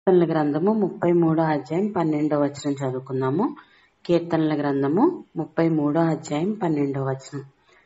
కీర్తనల గ్రంథము ముప్పై మూడో అధ్యాయం పన్నెండో వచనం చదువుకుందాము కీర్తనల గ్రంథము ముప్పై మూడో అధ్యాయం పన్నెండో వచనం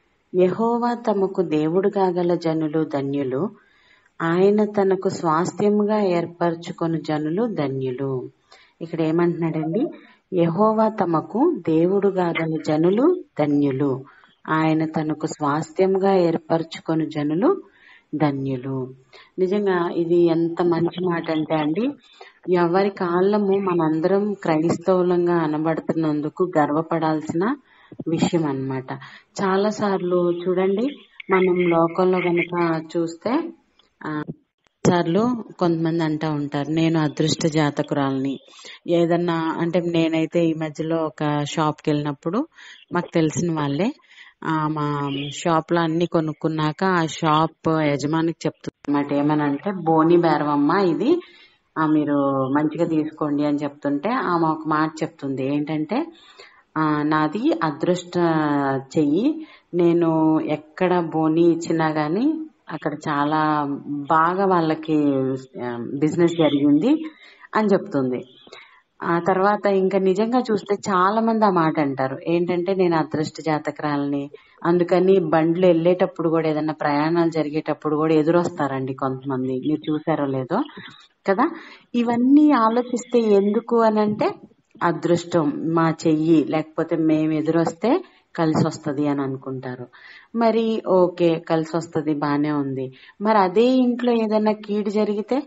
యహోవా తమకు దేవుడు కాగల జనులు ధన్యులు ఆయన తనకు స్వాస్థ్యముగా ఏర్పరచుకొని జనులు ధన్యులు ఇక్కడ ఏమంటున్నాడండి యహోవా తమకు దేవుడు కాగల జనులు ధన్యులు ఆయన తనకు స్వాస్థ్యముగా ఏర్పరచుకొని జనులు ధన్యులు నిజంగా ఇది ఎంత మంచి మాట అంటే అండి ఎవరి కాళ్ళము మనందరం క్రైస్తవులంగా అనబడుతున్నందుకు గర్వపడాల్సిన విషయం అన్నమాట చాలా సార్లు చూడండి మనం లోకంలో గనక చూస్తే ఆ సార్లు కొంతమంది అంటా ఉంటారు నేను అదృష్ట జాతకురాలని ఏదన్నా అంటే నేనైతే ఈ మధ్యలో ఒక షాప్ కి వెళ్ళినప్పుడు మాకు తెలిసిన వాళ్ళే ఆ మా షాప్ లో అన్ని కొనుక్కున్నాక ఆ షాప్ యజమానికి చెప్తున్నమాట ఏమనంటే బోని బేరవమ్మ ఇది ఆ మీరు మంచిగా తీసుకోండి అని చెప్తుంటే ఆమె ఒక మాట చెప్తుంది ఏంటంటే ఆ నాది అదృష్ట చెయ్యి నేను ఎక్కడ బోని ఇచ్చినా గాని అక్కడ చాలా బాగా వాళ్ళకి బిజినెస్ జరిగింది అని చెప్తుంది ఆ తర్వాత ఇంకా నిజంగా చూస్తే చాలా మంది ఆ మాట అంటారు ఏంటంటే నేను అదృష్ట జాతకురాలని అందుకని బండ్లు వెళ్ళేటప్పుడు కూడా ఏదైనా ప్రయాణాలు జరిగేటప్పుడు కూడా ఎదురొస్తారండి కొంతమంది మీరు చూసారో లేదో కదా ఇవన్నీ ఆలోచిస్తే ఎందుకు అని అంటే అదృష్టం మా చెయ్యి లేకపోతే మేము ఎదురొస్తే కలిసి వస్తది అని అనుకుంటారు మరి ఓకే కలిసి వస్తది బానే ఉంది మరి అదే ఇంట్లో ఏదైనా కీడు జరిగితే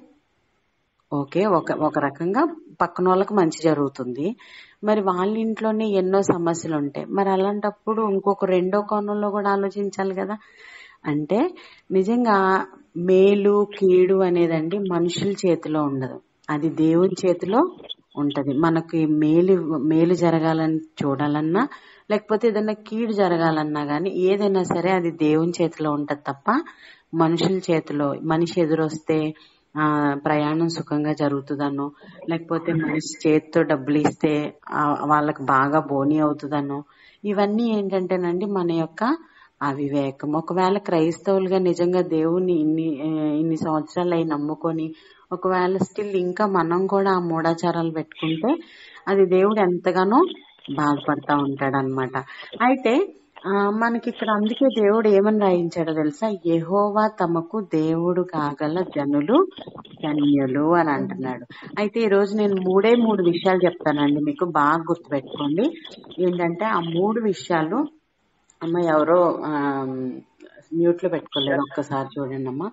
ఓకే ఒక ఒక రకంగా పక్కన వాళ్ళకి మంచి జరుగుతుంది మరి వాళ్ళ ఇంట్లోనే ఎన్నో సమస్యలు ఉంటాయి మరి అలాంటప్పుడు ఇంకొక రెండో కోణంలో కూడా ఆలోచించాలి కదా అంటే నిజంగా మేలు కీడు అనేదండి మనుషుల చేతిలో ఉండదు అది దేవుని చేతిలో ఉంటది మనకి మేలు మేలు జరగాలని చూడాలన్నా లేకపోతే ఏదైనా కీడు జరగాలన్నా గానీ ఏదైనా సరే అది దేవుని చేతిలో ఉంటది తప్ప మనుషుల చేతిలో మనిషి ఎదురొస్తే ఆ ప్రయాణం సుఖంగా జరుగుతుందనో లేకపోతే మనిషి చేతితో డబ్బులు ఇస్తే వాళ్ళకి బాగా బోని అవుతుందనో ఇవన్నీ ఏంటంటేనండి మన యొక్క అవివేకం ఒకవేళ క్రైస్తవులుగా నిజంగా దేవుని ఇన్ని ఇన్ని సంవత్సరాలు అయి నమ్ముకొని ఒకవేళ స్టిల్ ఇంకా మనం కూడా ఆ మూఢాచారాలు పెట్టుకుంటే అది దేవుడు ఎంతగానో బాధపడతా ఉంటాడు అనమాట అయితే ఆ మనకి ఇక్కడ అందుకే దేవుడు ఏమని రాయించాడో తెలుసా యహోవా తమకు దేవుడు కాగల జనులు ధన్యులు అని అంటున్నాడు అయితే ఈ రోజు నేను మూడే మూడు విషయాలు చెప్తానండి మీకు బాగా గుర్తుపెట్టుకోండి ఏంటంటే ఆ మూడు విషయాలు అమ్మ ఎవరో మ్యూట్ లో పెట్టుకోలేదు ఒక్కసారి చూడండి అమ్మా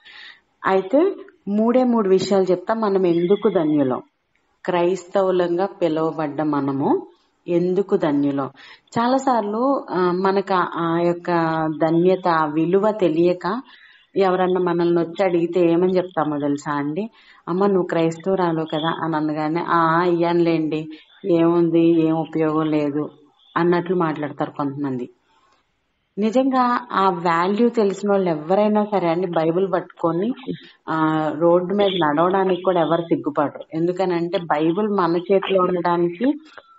అయితే మూడే మూడు విషయాలు చెప్తా మనం ఎందుకు ధన్యులం క్రైస్తవులంగా పిలువబడ్డ మనము ఎందుకు ధన్యులం చాలా సార్లు మనకు ఆ యొక్క ధన్యత విలువ తెలియక ఎవరన్నా మనల్ని వచ్చి అడిగితే ఏమని చెప్తామో తెలుసా అండి అమ్మ నువ్వు క్రైస్తవురాలు కదా అని అనగానే ఆ ఇయ్యానులేండి ఏముంది ఏం ఉపయోగం లేదు అన్నట్లు మాట్లాడతారు కొంతమంది నిజంగా ఆ వాల్యూ తెలిసిన వాళ్ళు ఎవరైనా సరే అండి బైబుల్ పట్టుకొని ఆ రోడ్డు మీద నడవడానికి కూడా ఎవరు సిగ్గుపడరు ఎందుకనంటే బైబుల్ మన చేతిలో ఉండడానికి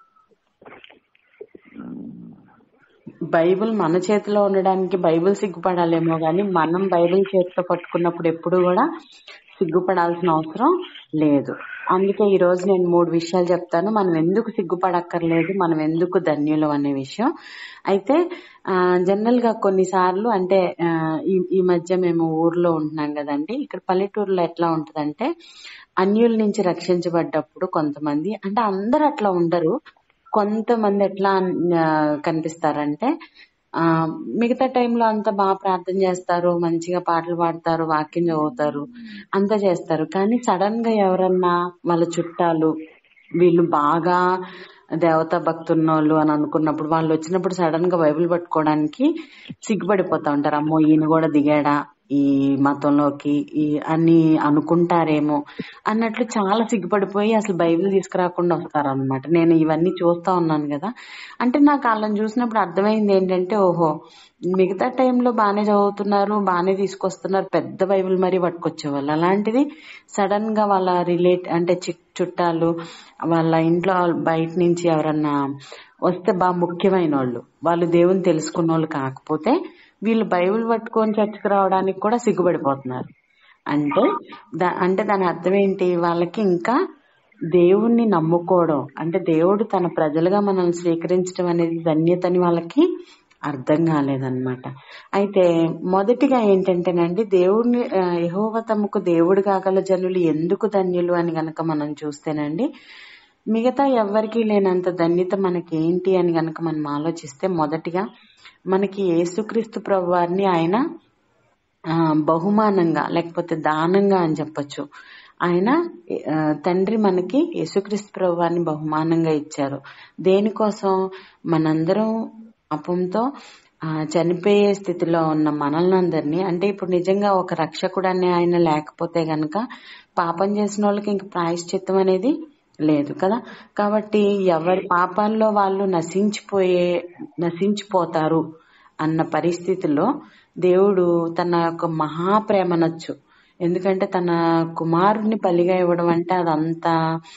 బైబుల్ మన చేతిలో ఉండడానికి బైబుల్ సిగ్గుపడాలేమో గాని మనం బైబిల్ చేతితో పట్టుకున్నప్పుడు ఎప్పుడు కూడా సిగ్గుపడాల్సిన అవసరం లేదు అందుకే ఈ రోజు నేను మూడు విషయాలు చెప్తాను మనం ఎందుకు సిగ్గుపడక్కర్లేదు మనం ఎందుకు ధన్యులం అనే విషయం అయితే జనరల్ గా కొన్నిసార్లు అంటే ఈ మధ్య మేము ఊర్లో ఉంటున్నాం కదండి ఇక్కడ పల్లెటూరులో ఎట్లా ఉంటదంటే అన్యుల నుంచి రక్షించబడ్డప్పుడు కొంతమంది అంటే అందరు అట్లా ఉండరు కొంతమంది ఎట్లా కనిపిస్తారంటే ఆ మిగతా టైంలో అంతా బాగా ప్రార్థన చేస్తారు మంచిగా పాటలు పాడతారు వాక్యం చదువుతారు అంతా చేస్తారు కానీ సడన్ గా ఎవరన్నా వాళ్ళ చుట్టాలు వీళ్ళు బాగా దేవతా భక్తున్నోళ్ళు అని అనుకున్నప్పుడు వాళ్ళు వచ్చినప్పుడు సడన్ గా బైబిల్ పట్టుకోవడానికి సిగ్గుపడిపోతా ఉంటారు అమ్మో ఈయన కూడా దిగాడా ఈ మతంలోకి ఈ అని అనుకుంటారేమో అన్నట్లు చాలా సిగ్గుపడిపోయి అసలు బైబిల్ తీసుకురాకుండా వస్తారనమాట నేను ఇవన్నీ చూస్తా ఉన్నాను కదా అంటే నాకు వాళ్ళని చూసినప్పుడు అర్థమైంది ఏంటంటే ఓహో మిగతా టైంలో బాగానే చదువుతున్నారు బాగానే తీసుకొస్తున్నారు పెద్ద బైబిల్ మరీ పట్టుకొచ్చేవాళ్ళు అలాంటిది సడన్ గా వాళ్ళ రిలేట్ అంటే చుట్టాలు వాళ్ళ ఇంట్లో బయట నుంచి ఎవరన్నా వస్తే బాగా ముఖ్యమైన వాళ్ళు వాళ్ళు దేవుని తెలుసుకున్న వాళ్ళు కాకపోతే వీళ్ళు బైబిల్ పట్టుకొని చర్చకు రావడానికి కూడా సిగ్గుపడిపోతున్నారు అంటే దా అంటే దాని అర్థం ఏంటి వాళ్ళకి ఇంకా దేవుణ్ణి నమ్ముకోవడం అంటే దేవుడు తన ప్రజలుగా మనల్ని స్వీకరించడం అనేది ధన్యతని వాళ్ళకి అర్థం కాలేదన్నమాట అయితే మొదటిగా ఏంటంటేనండి దేవుడిని యహోవ తమకు దేవుడు కాగల జనులు ఎందుకు ధన్యులు అని గనక మనం చూస్తేనండి మిగతా ఎవ్వరికీ లేనంత ధన్యత మనకి ఏంటి అని గనక మనం ఆలోచిస్తే మొదటిగా మనకి యేసుక్రీస్తు ప్రభు వారిని ఆయన ఆ, బహుమానంగా లేకపోతే దానంగా అని చెప్పొచ్చు ఆయన ఆ, తండ్రి మనకి యేసుక్రీస్తు ప్రభు వారిని బహుమానంగా ఇచ్చారు దేనికోసం మనందరం అపంతో ఆ, చనిపోయే స్థితిలో ఉన్న మనల్నందరినీ అంటే ఇప్పుడు నిజంగా ఒక రక్షకుడు అనే ఆయన లేకపోతే గనక పాపం చేసిన వాళ్ళకి ఇంక ప్రాయశ్చిత్తం అనేది లేదు కదా కాబట్టి ఎవరి పాపాల్లో వాళ్ళు నశించిపోయే నశించిపోతారు అన్న పరిస్థితిలో దేవుడు తన యొక్క మహాప్రేమనొచ్చు ఎందుకంటే తన కుమారుడిని బలిగా ఇవ్వడం అంటే అదంత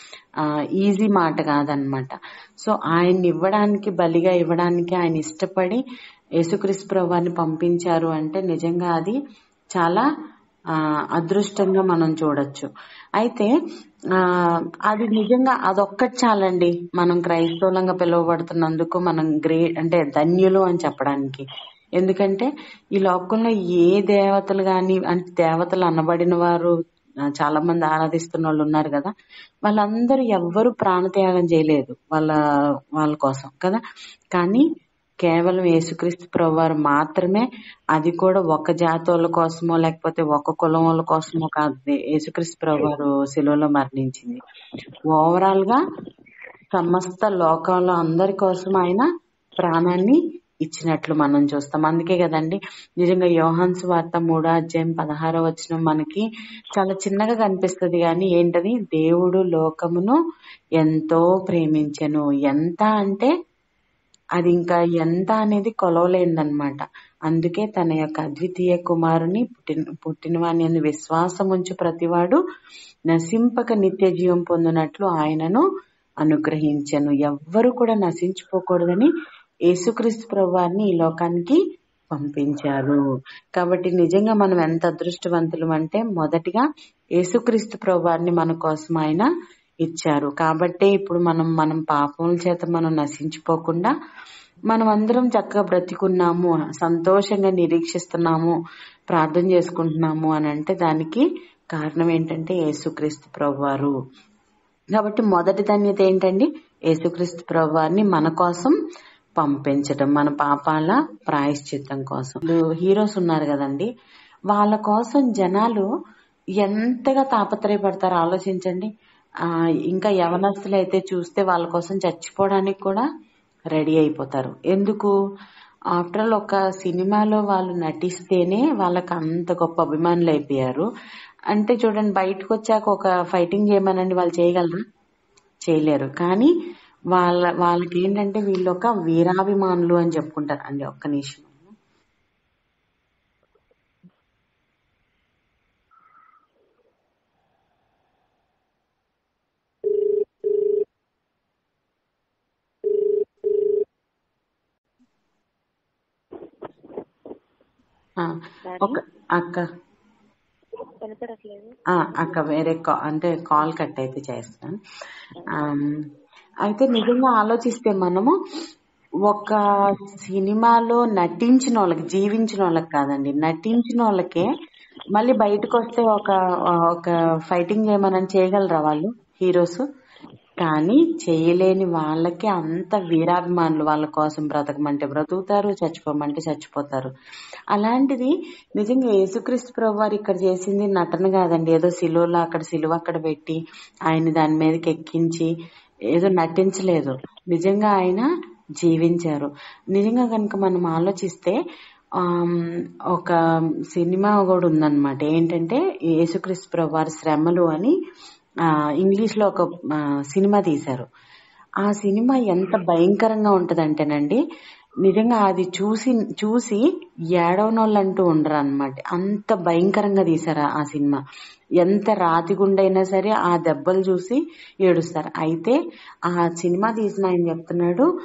ఈజీ మాట కాదనమాట సో ఆయన్ని ఇవ్వడానికి బలిగా ఇవ్వడానికి ఆయన ఇష్టపడి యేసుక్రీస్తు ప్రభువాన్ని పంపించారు అంటే నిజంగా అది చాలా ఆ, అదృష్టంగా మనం చూడొచ్చు అయితే ఆ అది నిజంగా అదొక్కటి చాలండి మనం క్రైస్తవులంగా పిలువబడుతున్నందుకు మనం గ్రేట్ అంటే ధన్యులు అని చెప్పడానికి ఎందుకంటే ఈ లోకంలో ఏ దేవతలు గాని అంటే దేవతలు అనబడిన వారు ఆ, చాలా మంది ఆరాధిస్తున్న వాళ్ళు ఉన్నారు కదా వాళ్ళందరూ ఎవ్వరు ప్రాణత్యాగం చేయలేదు వాళ్ళ వాళ్ళ కోసం కదా కానీ కేవలం యేసుక్రీస్తు ప్రభు వారు మాత్రమే అది కూడా ఒక జాతి వాళ్ళ కోసమో లేకపోతే ఒక కులం వాళ్ళ కోసమో కాదు యేసుక్రీస్తు ప్రభు వారు శిలువలో మరణించింది ఓవరాల్ గా సమస్త లోకంలో అందరి కోసం ఆయన ప్రాణాన్ని ఇచ్చినట్లు మనం చూస్తాం అందుకే కదండి నిజంగా యోహాన్స్ వార్త మూడో అధ్యాయం పదహారో వచనం మనకి చాలా చిన్నగా కనిపిస్తది కానీ ఏంటది దేవుడు లోకమును ఎంతో ప్రేమించెను ఎంత అంటే అది ఇంకా ఎంత అనేది కొలవలేదన్నమాట అందుకే తన యొక్క అద్వితీయ కుమారుని పుట్టిన పుట్టినవాని అందు విశ్వాసం ఉంచు ప్రతివాడు నశింపక నిత్య జీవం పొందినట్లు ఆయనను అనుగ్రహించను ఎవ్వరు కూడా నశించిపోకూడదని యేసుక్రీస్తు ప్రభువారిని ఈ లోకానికి పంపించారు కాబట్టి నిజంగా మనం ఎంత అదృష్టవంతులం అంటే మొదటిగా యేసుక్రీస్తు ప్రభువారిని మన కోసం ఆయన ఇచ్చారు కాబట్టి ఇప్పుడు మనం మనం పాపముల చేత మనం నశించిపోకుండా మనం అందరం చక్కగా బ్రతికున్నాము సంతోషంగా నిరీక్షిస్తున్నాము ప్రార్థన చేసుకుంటున్నాము అని అంటే దానికి కారణం ఏంటంటే యేసుక్రీస్తు ప్రభువారు కాబట్టి మొదటి ధన్యత ఏంటండి యేసుక్రీస్తు ప్రభువారిని మన కోసం పంపించడం మన పాపాల ప్రాయశ్చిత్తం కోసం హీరోస్ ఉన్నారు కదండి వాళ్ళ కోసం జనాలు ఎంతగా తాపత్రయపడతారో ఆలోచించండి ఆ ఇంకా యవనస్తులు అయితే చూస్తే వాళ్ళ కోసం చచ్చిపోవడానికి కూడా రెడీ అయిపోతారు ఎందుకు ఆఫ్టర్ ఆల్ ఒక సినిమాలో వాళ్ళు నటిస్తేనే వాళ్ళకి అంత గొప్ప అభిమానులు అయిపోయారు అంటే చూడండి బయటకు వచ్చాక ఒక ఫైటింగ్ చేయమనండి వాళ్ళు చేయగలరా చేయలేరు కానీ వాళ్ళ వాళ్ళకి ఏంటంటే వీళ్ళు ఒక వీరాభిమానులు అని చెప్పుకుంటారు అండి ఒక్క నిమిషం ఆ, ఒక అక్క కనపడట్లేదు ఆ, అక్క వేరే కా- అంటే కాల్ కట్ అయితే చేస్తాను ఆమ్, అయితే నిజంగా ఆలోచిస్తే మనము ఒక సినిమాలో నటించిన వాళ్ళకి జీవించిన వాళ్ళకి కాదండి నటించిన వాళ్ళకే మళ్ళీ బయటకు వస్తే ఒక ఒక ఫైటింగ్ చేయమని చేయగలరా వాళ్ళు హీరోస్ కానీ చేయలేని వాళ్ళకి అంత వీరాభిమానులు వాళ్ళ కోసం బ్రతకమంటే బ్రతుకుతారు చచ్చిపోమంటే చచ్చిపోతారు అలాంటిది నిజంగా యేసుక్రీస్తు ప్రభు వారు ఇక్కడ చేసింది నటన కాదండి ఏదో సిలువలో అక్కడ సిలువ అక్కడ పెట్టి ఆయన దాని మీదకి ఎక్కించి ఏదో నటించలేదు నిజంగా ఆయన జీవించారు నిజంగా కనుక మనం ఆలోచిస్తే ఆమ్, ఒక సినిమా కూడా ఉందన్నమాట ఏంటంటే యేసుక్రీస్తు ప్రభు వారి శ్రమలు అని ఆ, ఇంగ్లీష్ లో ఒక ఆ, సినిమా తీశారు ఆ సినిమా ఎంత భయంకరంగా ఉంటదంటేనండి నిజంగా అది చూసి చూసి ఏడవనోళ్ళంటూ ఉండరు అనమాట అంత భయంకరంగా తీశారు ఆ సినిమా ఎంత రాతి గుండైనా సరే ఆ దెబ్బలు చూసి ఏడుస్తారు అయితే ఆ సినిమా తీసిన ఆయన చెప్తున్నాడు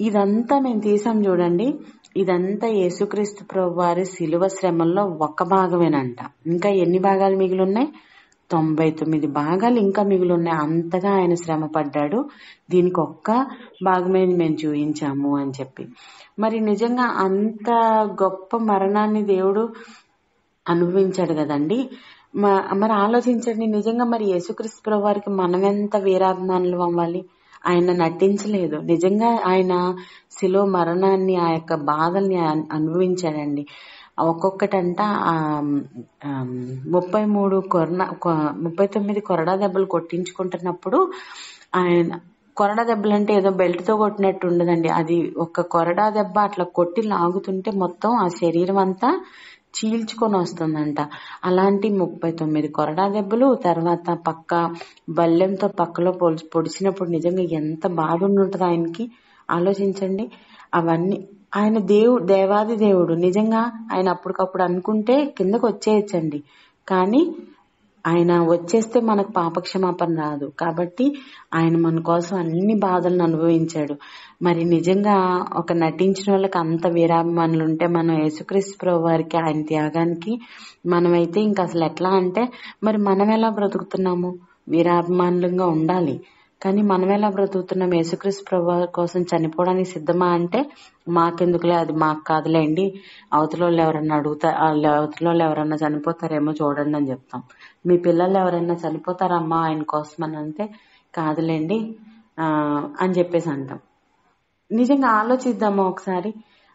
ఇదంతా మేము తీసాం చూడండి ఇదంతా యేసుక్రీస్తు ప్రభు వారి శిలువ శ్రమల్లో ఒక భాగమేనంట ఇంకా ఎన్ని భాగాలు మిగిలి ఉన్నాయి తొంభై తొమ్మిది భాగాలు ఇంకా మిగిలి ఉన్నాయి అంతగా ఆయన శ్రమ పడ్డాడు దీనికి ఒక్క భాగమే మేము చూపించాము అని చెప్పి మరి నిజంగా అంత గొప్ప మరణాన్ని దేవుడు అనుభవించాడు కదండి మ- మరి ఆలోచించండి నిజంగా మరి యేసుక్రీస్తు ప్రభు వారికి మనం ఎంత వీరాభిమానులు అవ్వాలి ఆయన నటించలేదు నిజంగా ఆయన శిలో మరణాన్ని ఆ యొక్క బాధల్ని అన్- అనుభవించాడండి ఒక్కొక్కటంట ఆ, ఆ, ముప్పై మూడు కొరన కొ- ముప్పై తొమ్మిది కొరడా దెబ్బలు కొట్టించుకుంటున్నప్పుడు ఆయన కొరడా దెబ్బలు అంటే ఏదో బెల్ట్ తో కొట్టినట్టు ఉండదండి అది ఒక కొరడా దెబ్బ అట్లా కొట్టి లాగుతుంటే మొత్తం ఆ శరీరం అంతా చీల్చుకొని వస్తుందంట అలాంటి ముప్పై తొమ్మిది కొరడా దెబ్బలు తర్వాత పక్క బల్లెంతో పక్కలో పొడి పొడిచినప్పుడు నిజంగా ఎంత బాధ ఉంటుందో ఆయనకి ఆలోచించండి అవన్నీ ఆయన దేవుడు దేవాది దేవుడు నిజంగా ఆయన అప్పటికప్పుడు అనుకుంటే కిందకు వచ్చేయచ్చండి కానీ ఆయన వచ్చేస్తే మనకు పాపక్షమాపణ రాదు కాబట్టి ఆయన మన కోసం అన్ని బాధలను అనుభవించాడు మరి నిజంగా ఒక నటించిన వాళ్ళకి అంత వీరాభిమానులు ఉంటే మనం యేసుక్రీస్తు ప్రభు వారికి ఆయన త్యాగానికి మనమైతే ఇంకా అసలు ఎట్లా అంటే మరి మనం ఎలా బ్రతుకుతున్నాము వీరాభిమానులంగా ఉండాలి కానీ మనం ఎలా బ్రతుకుతున్నాం యేసుక్రీస్తు ప్రభు కోసం చనిపోవడానికి సిద్ధమా అంటే మాకెందుకులే అది మాకు కాదులేండి అవతల వాళ్ళు ఎవరన్నా అడుగుతా వాళ్ళ అవతల వాళ్ళు ఎవరన్నా చనిపోతారేమో చూడండి అని చెప్తాం మీ పిల్లలు ఎవరైనా చనిపోతారమ్మా ఆయన కోసం అని అంటే కాదులేండి ఆ, అని చెప్పేసి అంటాం నిజంగా ఆలోచిద్దామా ఒకసారి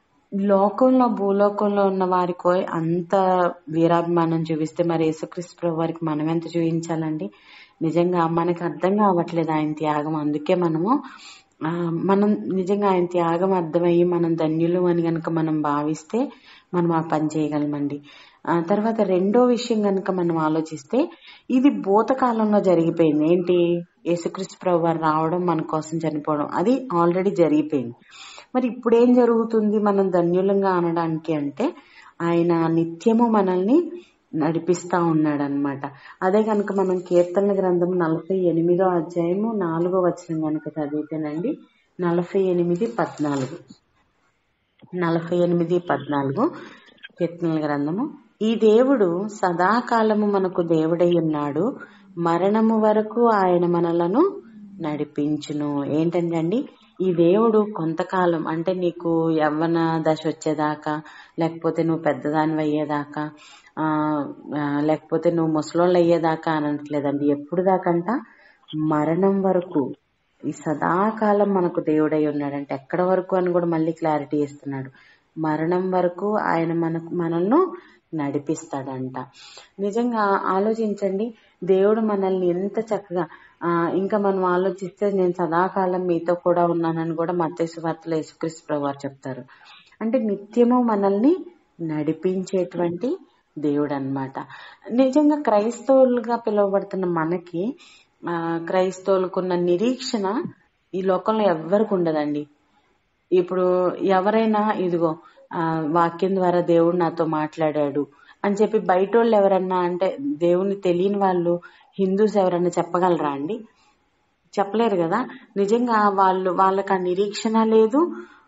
లోకంలో భూలోకంలో ఉన్న వారికో అంత వీరాభిమానం చూపిస్తే మరి యేసుక్రీస్తు ప్రభు వారికి మనం ఎంత చూపించాలండి నిజంగా మనకు అర్థం కావట్లేదు ఆయన త్యాగం అందుకే మనము ఆ, మనం నిజంగా ఆయన త్యాగం అర్థమయ్యి మనం ధన్యులు అని గనక మనం భావిస్తే మనం ఆ పని చేయగలమండి ఆ తర్వాత రెండో విషయం గనక మనం ఆలోచిస్తే ఇది భూతకాలంలో జరిగిపోయింది ఏంటి యేసుక్రీస్తు ప్రభు వారు రావడం మన కోసం చనిపోవడం అది ఆల్రెడీ జరిగిపోయింది మరి ఇప్పుడు ఏం జరుగుతుంది మనం ధన్యులంగా అనడానికి అంటే ఆయన నిత్యము మనల్ని నడిపిస్తా ఉన్నాడు అనమాట అదే కనుక మనం కీర్తన గ్రంథం నలభై ఎనిమిదో అధ్యాయము నాలుగో వచనం కనుక చదివితేనండి నలభై ఎనిమిది పద్నాలుగు నలభై ఎనిమిది పద్నాలుగు కీర్తనల గ్రంథము ఈ దేవుడు సదాకాలము మనకు దేవుడై ఉన్నాడు మరణము వరకు ఆయన మనలను నడిపించును ఏంటంటే అండి ఈ దేవుడు కొంతకాలం అంటే నీకు యవ్వన దశ వచ్చేదాకా లేకపోతే నువ్వు పెద్దదానివి అయ్యేదాకా ఆ ఆ, లేకపోతే నువ్వు ముసలోళ్ళు అయ్యేదాకా అనట్లేదండి ఎప్పుడు దాకంట మరణం వరకు ఈ సదాకాలం మనకు దేవుడై ఉన్నాడంటే ఎక్కడ వరకు అని కూడా మళ్ళీ క్లారిటీ ఇస్తున్నాడు మరణం వరకు ఆయన మనకు మనల్ని నడిపిస్తాడంట నిజంగా ఆలోచించండి దేవుడు మనల్ని ఎంత చక్కగా ఆ, ఇంకా మనం ఆలోచిస్తే నేను సదాకాలం మీతో కూడా ఉన్నానని కూడా మత్తయి వార్తలో యేసుక్రీస్తు ప్రభు వారు చెప్తారు అంటే నిత్యము మనల్ని నడిపించేటువంటి దేవుడు అన్నమాట నిజంగా క్రైస్తవులుగా పిలువబడుతున్న మనకి ఆ, క్రైస్తవులకున్న నిరీక్షణ ఈ లోకంలో ఎవ్వరికి ఉండదండి ఇప్పుడు ఎవరైనా ఇదిగో ఆ, వాక్యం ద్వారా దేవుడు నాతో మాట్లాడాడు అని చెప్పి బయట వాళ్ళు ఎవరన్నా అంటే దేవుని తెలియని వాళ్ళు హిందూస్ ఎవరన్నా చెప్పగలరా అండి చెప్పలేరు కదా నిజంగా వాళ్ళు వాళ్ళకి ఆ నిరీక్షణ లేదు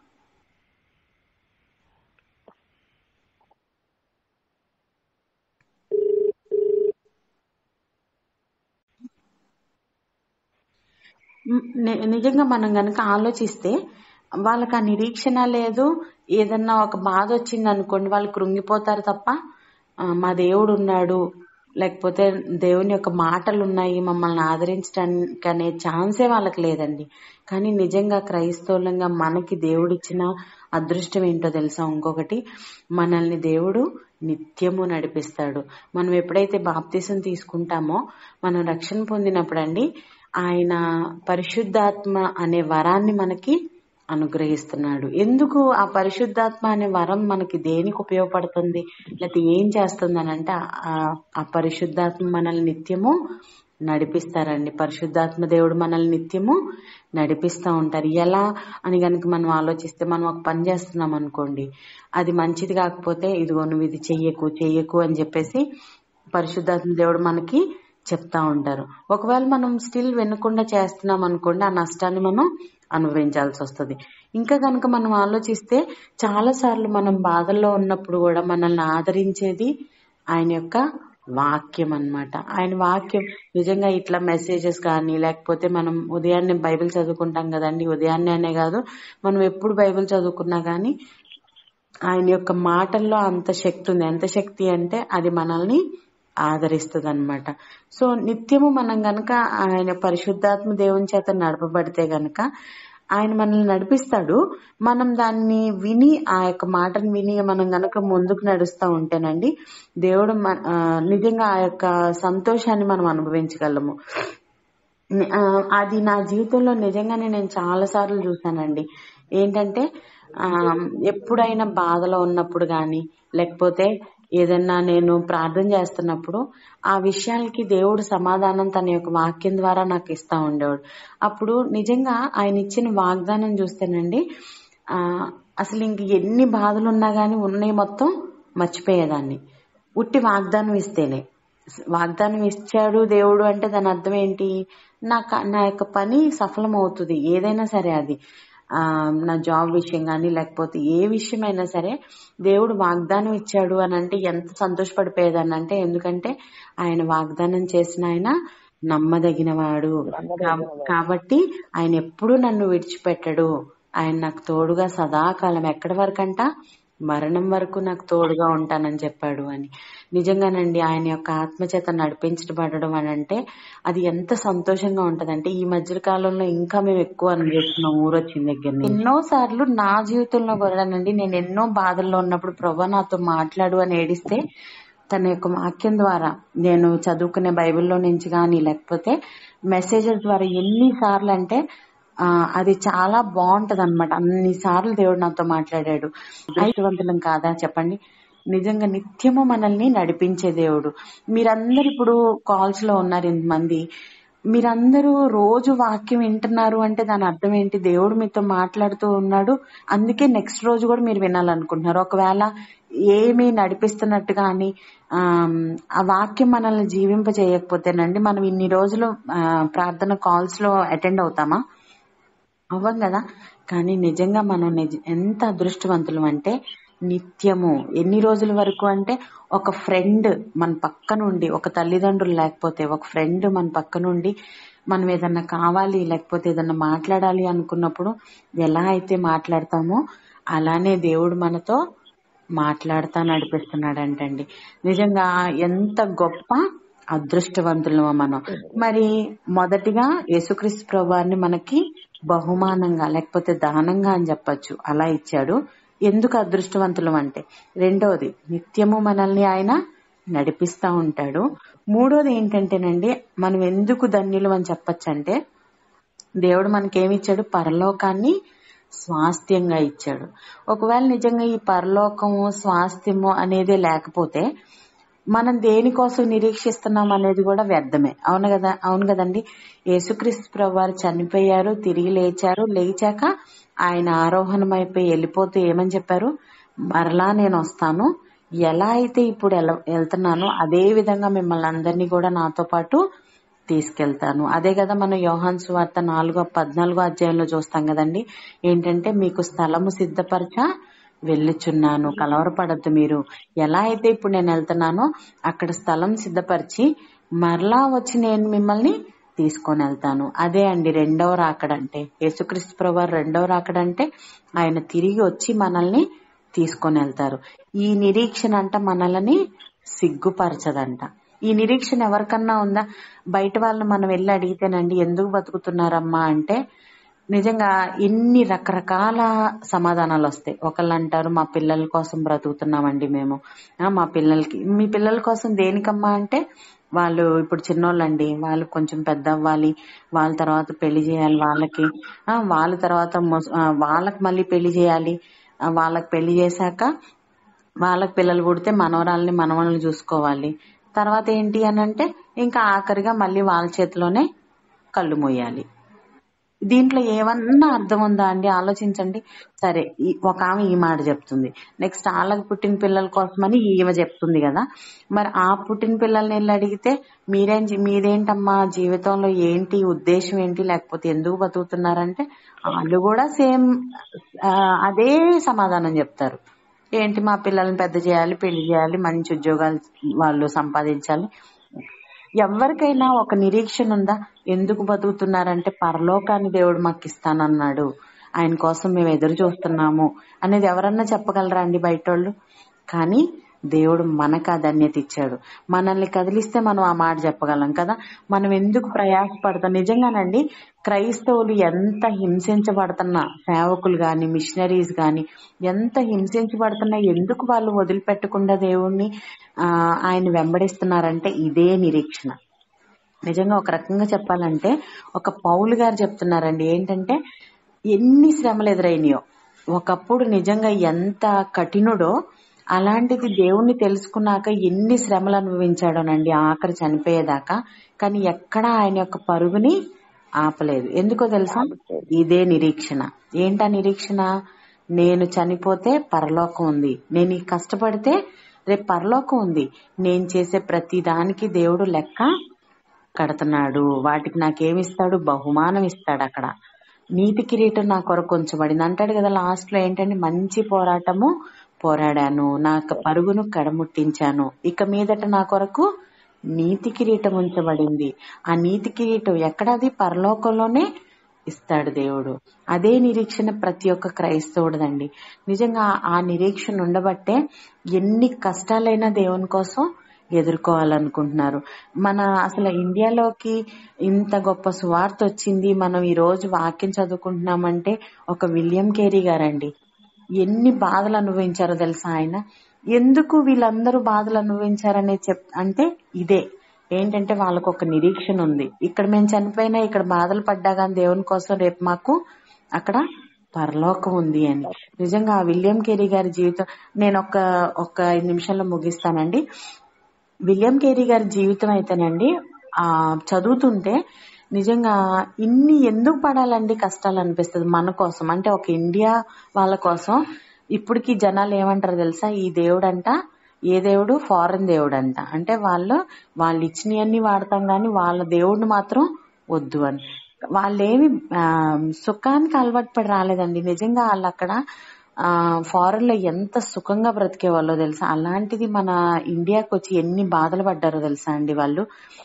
మ్, ని- నిజంగా మనం గనక ఆలోచిస్తే వాళ్ళకి ఆ నిరీక్షణ లేదు ఏదన్నా ఒక బాధ వచ్చింది అనుకోండి వాళ్ళు కృంగిపోతారు తప్ప ఆ, మా దేవుడు ఉన్నాడు లేకపోతే దేవుని యొక్క మాటలు ఉన్నాయి మమ్మల్ని ఆదరించడానికి అనే ఛాన్సే వాళ్ళకి లేదండి కానీ నిజంగా క్రైస్తవులంగా మనకి దేవుడిచ్చిన అదృష్టం ఏంటో తెలుసా ఇంకొకటి మనల్ని దేవుడు నిత్యము నడిపిస్తాడు మనం ఎప్పుడైతే బాప్తీసం తీసుకుంటామో మనం రక్షణ పొందినప్పుడండి ఆయన పరిశుద్ధాత్మ అనే వరాన్ని మనకి అనుగ్రహిస్తున్నాడు ఎందుకు ఆ పరిశుద్ధాత్మ అనే వరం మనకి దేనికి ఉపయోగపడుతుంది లేకపోతే ఏం చేస్తుంది అని అంటే ఆ- ఆ పరిశుద్ధాత్మ మనల్ని నిత్యము నడిపిస్తారండి పరిశుద్ధాత్మ దేవుడు మనల్ని నిత్యము నడిపిస్తా ఉంటారు ఎలా అని గనుక మనం ఆలోచిస్తే మనం ఒక పని చేస్తున్నాం అనుకోండి అది మంచిది కాకపోతే ఇదిగో నువ్వు ఇది చెయ్యకు చెయ్యకు అని చెప్పేసి పరిశుద్ధాత్మ దేవుడు మనకి చెప్తా ఉంటారు ఒకవేళ మనం స్టిల్ వినకుండా చేస్తున్నాం అనుకోండి ఆ నష్టాన్ని మనం అనుభవించాల్సి వస్తుంది ఇంకా కనుక మనం ఆలోచిస్తే చాలా సార్లు మనం బాధల్లో ఉన్నప్పుడు కూడా మనల్ని ఆదరించేది ఆయన యొక్క వాక్యం అన్నమాట ఆయన వాక్యం నిజంగా ఇట్లా మెసేజెస్ కానీ లేకపోతే మనం ఉదయాన్నే బైబిల్ చదువుకుంటాం కదండి ఉదయాన్నే అనే కాదు మనం ఎప్పుడు బైబిల్ చదువుకున్నా కానీ ఆయన యొక్క మాటల్లో అంత శక్తి ఉంది ఎంత శక్తి అంటే అది మనల్ని ఆదరిస్తుంది అనమాట సో నిత్యము మనం గనక ఆయన పరిశుద్ధాత్మ దేవుని చేత నడపబడితే గనక ఆయన మనల్ని నడిపిస్తాడు మనం దాన్ని విని ఆ యొక్క మాటను విని మనం గనక ముందుకు నడుస్తూ ఉంటేనండి దేవుడు మన- ఆ, నిజంగా ఆ యొక్క సంతోషాన్ని మనం అనుభవించగలము ని- ఆ, అది నా జీవితంలో నిజంగానే నేను చాలా సార్లు చూసానండి ఏంటంటే ఆ ఎప్పుడైనా బాధలో ఉన్నప్పుడు గాని లేకపోతే ఏదన్నా నేను ప్రార్థన చేస్తున్నప్పుడు ఆ విషయాలకి దేవుడు సమాధానం తన యొక్క వాక్యం ద్వారా నాకు ఇస్తా ఉండేవాడు అప్పుడు నిజంగా ఆయన ఇచ్చిన వాగ్దానం చూస్తేనండి ఆ అసలు ఇంక ఎన్ని బాధలు ఉన్నా గానీ ఉన్నాయి మొత్తం మర్చిపోయేదాన్ని ఉట్టి వాగ్దానం ఇస్తేనే వాగ్దానం ఇచ్చాడు దేవుడు అంటే దాని అర్థం ఏంటి నా క- నా యొక్క పని సఫలం అవుతుంది ఏదైనా సరే అది ఆ నా జాబ్ విషయం కానీ లేకపోతే ఏ విషయమైనా సరే దేవుడు వాగ్దానం ఇచ్చాడు అని అంటే ఎంత సంతోషపడిపోయేదాన్ని అంటే ఎందుకంటే ఆయన వాగ్దానం చేసిన ఆయన నమ్మదగిన వాడు కాబట్టి ఆయన ఎప్పుడు నన్ను విడిచిపెట్టడు ఆయన నాకు తోడుగా సదాకాలం ఎక్కడి వరకంట మరణం వరకు నాకు తోడుగా ఉంటానని చెప్పాడు అని నిజంగానండి ఆయన యొక్క ఆత్మచేత నడిపించబడడం అని అంటే అది ఎంత సంతోషంగా ఉంటదంటే ఈ మధ్య కాలంలో ఇంకా మేము ఎక్కువ అనుభవిస్తున్నాం ఊరొచ్చిన దగ్గర నుంచి. ఎన్నో సార్లు నా జీవితంలో కూడానండి నేను ఎన్నో బాధల్లో ఉన్నప్పుడు ప్రభా నాతో మాట్లాడు అని ఏడిస్తే తన యొక్క వాక్యం ద్వారా నేను చదువుకునే బైబిల్లో నుంచి కానీ లేకపోతే మెసేజెస్ ద్వారా ఎన్ని సార్లు అంటే ఆ, అది చాలా బాగుంటది అనమాట అన్ని సార్లు దేవుడు నాతో మాట్లాడాడు ఐశ్వంతులం కాదా చెప్పండి నిజంగా నిత్యము మనల్ని నడిపించే దేవుడు మీరందరు ఇప్పుడు కాల్స్ లో ఉన్నారు ఇంతమంది మీరందరూ రోజు వాక్యం వింటున్నారు అంటే దాని అర్థం ఏంటి దేవుడు మీతో మాట్లాడుతూ ఉన్నాడు అందుకే నెక్స్ట్ రోజు కూడా మీరు వినాలనుకుంటున్నారు ఒకవేళ ఏమీ నడిపిస్తున్నట్టు కానీ ఆ వాక్యం మనల్ని జీవింప చేయకపోతేనండి మనం ఇన్ని రోజులు ఆ, ప్రార్థన కాల్స్ లో అటెండ్ అవుతామా అవ్వం కదా కానీ నిజంగా మనం నిజ ఎంత అదృష్టవంతులం అంటే నిత్యము ఎన్ని రోజుల వరకు అంటే ఒక ఫ్రెండ్ మన పక్క నుండి ఒక తల్లిదండ్రులు లేకపోతే ఒక ఫ్రెండ్ మన పక్క నుండి మనం ఏదన్నా కావాలి లేకపోతే ఏదన్నా మాట్లాడాలి అనుకున్నప్పుడు ఎలా అయితే మాట్లాడతామో అలానే దేవుడు మనతో మాట్లాడుతా నడిపిస్తున్నాడంటండి నిజంగా ఎంత గొప్ప అదృష్టవంతులమో మనం మరి మొదటిగా యేసుక్రీస్తు ప్రభువారిని మనకి బహుమానంగా లేకపోతే దానంగా అని చెప్పొచ్చు అలా ఇచ్చాడు ఎందుకు అదృష్టవంతులం అంటే రెండోది నిత్యము మనల్ని ఆయన నడిపిస్తా ఉంటాడు మూడోది ఏంటంటేనండి మనం ఎందుకు ధన్యులు అని చెప్పొచ్చంటే దేవుడు మనకేమిచ్చాడు పరలోకాన్ని స్వాస్థ్యంగా ఇచ్చాడు ఒకవేళ నిజంగా ఈ పరలోకము స్వాస్థ్యము అనేది లేకపోతే మనం దేనికోసం నిరీక్షిస్తున్నాం అనేది కూడా వ్యర్థమే అవును కదా అవును కదండి యేసుక్రీస్తు ప్రభు వారు చనిపోయారు తిరిగి లేచారు లేచాక ఆయన ఆరోహణమైపోయి వెళ్ళిపోతూ ఏమని చెప్పారు మరలా నేను వస్తాను ఎలా అయితే ఇప్పుడు ఎల- వెళ్తున్నానో అదే విధంగా మిమ్మల్ని అందరినీ కూడా నాతో పాటు తీసుకెళ్తాను అదే కదా మనం యోహాన్ సువార్త నాలుగో పద్నాలుగో అధ్యాయంలో చూస్తాం కదండి ఏంటంటే మీకు స్థలము సిద్ధపరచ వెళ్ళుచున్నాను కలవరపడద్దు మీరు ఎలా అయితే ఇప్పుడు నేను వెళ్తున్నానో అక్కడ స్థలం సిద్ధపరిచి మరలా వచ్చి నేను మిమ్మల్ని తీసుకొని వెళ్తాను అదే అండి రెండవ రాకడంటే యేసుక్రీస్తు ప్రభు రెండవ రాకడంటే ఆయన తిరిగి వచ్చి మనల్ని తీసుకొని వెళ్తారు ఈ నిరీక్షణ అంట మనల్ని సిగ్గుపరచదంట ఈ నిరీక్షణ ఎవరికన్నా ఉందా బయట వాళ్ళని మనం వెళ్ళి అడిగితేనండి ఎందుకు బతుకుతున్నారమ్మా అంటే నిజంగా ఎన్ని రకరకాల సమాధానాలు వస్తాయి ఒకళ్ళు అంటారు మా పిల్లల కోసం బ్రతుకుతున్నామండి మేము ఆ, మా పిల్లలకి మీ పిల్లల కోసం దేనికమ్మా అంటే వాళ్ళు ఇప్పుడు చిన్నోళ్ళండి వాళ్ళు కొంచెం పెద్ద అవ్వాలి వాళ్ళ తర్వాత పెళ్లి చేయాలి వాళ్ళకి ఆ, వాళ్ళ తర్వాత మొస- ఆ, వాళ్ళకి మళ్ళీ పెళ్లి చేయాలి ఆ, వాళ్ళకి పెళ్లి చేశాక వాళ్ళకి పిల్లలు పుడితే మనవరాల్ని మనవల్ని చూసుకోవాలి తర్వాత ఏంటి అని అంటే ఇంకా ఆఖరిగా మళ్ళీ వాళ్ళ చేతిలోనే కళ్ళు మూయాలి దీంట్లో ఏమన్నా అర్థం ఉందా అండి ఆలోచించండి సరే ఈ- ఒక ఆమె ఈ మాట చెప్తుంది నెక్స్ట్ వాళ్ళకి పుట్టిన పిల్లల కోసమని ఈమె చెప్తుంది కదా మరి ఆ పుట్టిన పిల్లల్ని వెళ్ళి అడిగితే మీరేం జీ- మీదేంటమ్మా జీవితంలో ఏంటి ఉద్దేశం ఏంటి లేకపోతే ఎందుకు బతుకుతున్నారంటే వాళ్ళు కూడా సేమ్ అదే సమాధానం చెప్తారు ఏంటి మా పిల్లల్ని పెద్ద చేయాలి పెళ్లి చేయాలి మంచి ఉద్యోగాలు వాళ్ళు సంపాదించాలి ఎవరికైనా ఒక నిరీక్షణ ఉందా ఎందుకు బతుకుతున్నారంటే పరలోకాన్ని దేవుడు మాకు ఇస్తానన్నాడు ఆయన కోసం మేము ఎదురు చూస్తున్నాము అనేది ఎవరన్నా చెప్పగలరా అండి బయటోళ్ళు కానీ దేవుడు మనకు ఆ ధన్యత ఇచ్చాడు మనల్ని కదిలిస్తే మనం ఆ మాట చెప్పగలం కదా మనం ఎందుకు ప్రయాసపడతాం నిజంగానండి క్రైస్తవులు ఎంత హింసించబడుతున్నా సేవకులు గాని మిషనరీస్ గాని ఎంత హింసించబడుతున్నా ఎందుకు వాళ్ళు వదిలిపెట్టకుండా దేవుణ్ణి ఆ, ఆయన వెంబడిస్తున్నారంటే ఇదే నిరీక్షణ నిజంగా ఒక రకంగా చెప్పాలంటే ఒక పౌలు గారు చెప్తున్నారండి ఏంటంటే ఎన్ని శ్రమలు ఎదురైనాయో ఒకప్పుడు నిజంగా ఎంత కఠినుడో అలాంటిది దేవుణ్ణి తెలుసుకున్నాక ఎన్ని శ్రమలు అనుభవించాడోనండి ఆఖరి చనిపోయేదాకా కానీ ఎక్కడా ఆయన యొక్క పరుగుని ఆపలేదు ఎందుకో తెలుసా ఇదే నిరీక్షణ ఏంటా నిరీక్షణ నేను చనిపోతే పరలోకం ఉంది నేను ఈ కష్టపడితే రేపు పరలోకం ఉంది నేను చేసే ప్రతి దానికి దేవుడు లెక్క కడుతున్నాడు వాటికి నాకేమిస్తాడు బహుమానం ఇస్తాడు అక్కడ నీతి కిరీటం నా కొరకు ఉంచబడింది అంటాడు కదా లాస్ట్ లో ఏంటంటే మంచి పోరాటము పోరాడాను నా యొక్క పరుగును కడముట్టించాను ఇక మీదట నా కొరకు నీతి కిరీటం ఉంచబడింది ఆ నీతి కిరీటం ఎక్కడది పరలోకంలోనే ఇస్తాడు దేవుడు అదే నిరీక్షణ ప్రతి ఒక్క క్రైస్తవుడిదండి నిజంగా ఆ నిరీక్షణ ఉండబట్టే ఎన్ని కష్టాలైనా దేవుని కోసం ఎదుర్కోవాలనుకుంటున్నారు మన అసలు ఇండియాలోకి ఇంత గొప్ప సువార్త వచ్చింది మనం ఈ రోజు వాక్యం చదువుకుంటున్నామంటే ఒక విలియం కేరీ గారండి ఎన్ని బాధలు అనుభవించారో తెలుసా ఆయన ఎందుకు వీళ్ళందరూ బాధలు అనుభవించారనే చెప్ అంటే ఇదే ఏంటంటే వాళ్ళకు ఒక నిరీక్షణ ఉంది ఇక్కడ మేము చనిపోయినా ఇక్కడ బాధలు పడ్డా కానీ దేవుని కోసం రేపు మాకు అక్కడ పరలోకం ఉంది అని నిజంగా ఆ విలియం కేరీ గారి జీవితం నేను ఒక ఒక ఐదు నిమిషాల్లో ముగిస్తానండి విలియం కేరీ గారి జీవితం అయితేనండి ఆ చదువుతుంటే నిజంగా ఇన్ని ఎందుకు పడాలండి కష్టాలు అనిపిస్తుంది మన కోసం అంటే ఒక ఇండియా వాళ్ళ కోసం ఇప్పటికి జనాలు ఏమంటారు తెలుసా ఈ దేవుడంట ఏ దేవుడు ఫారెన్ దేవుడు అంట అంటే వాళ్ళు వాళ్ళు ఇచ్చినవన్నీ వాడతాం కానీ వాళ్ళ దేవుడిని మాత్రం వద్దు అని వాళ్ళేమి ఆ, సుఖానికి అలవాటు పడి రాలేదండి నిజంగా వాళ్ళు అక్కడ ఆ ఫారెన్ లో ఎంత సుఖంగా బ్రతికే వాళ్ళో తెలుసా అలాంటిది మన ఇండియాకి వచ్చి ఎన్ని బాధలు పడ్డారో తెలుసా అండి వాళ్ళు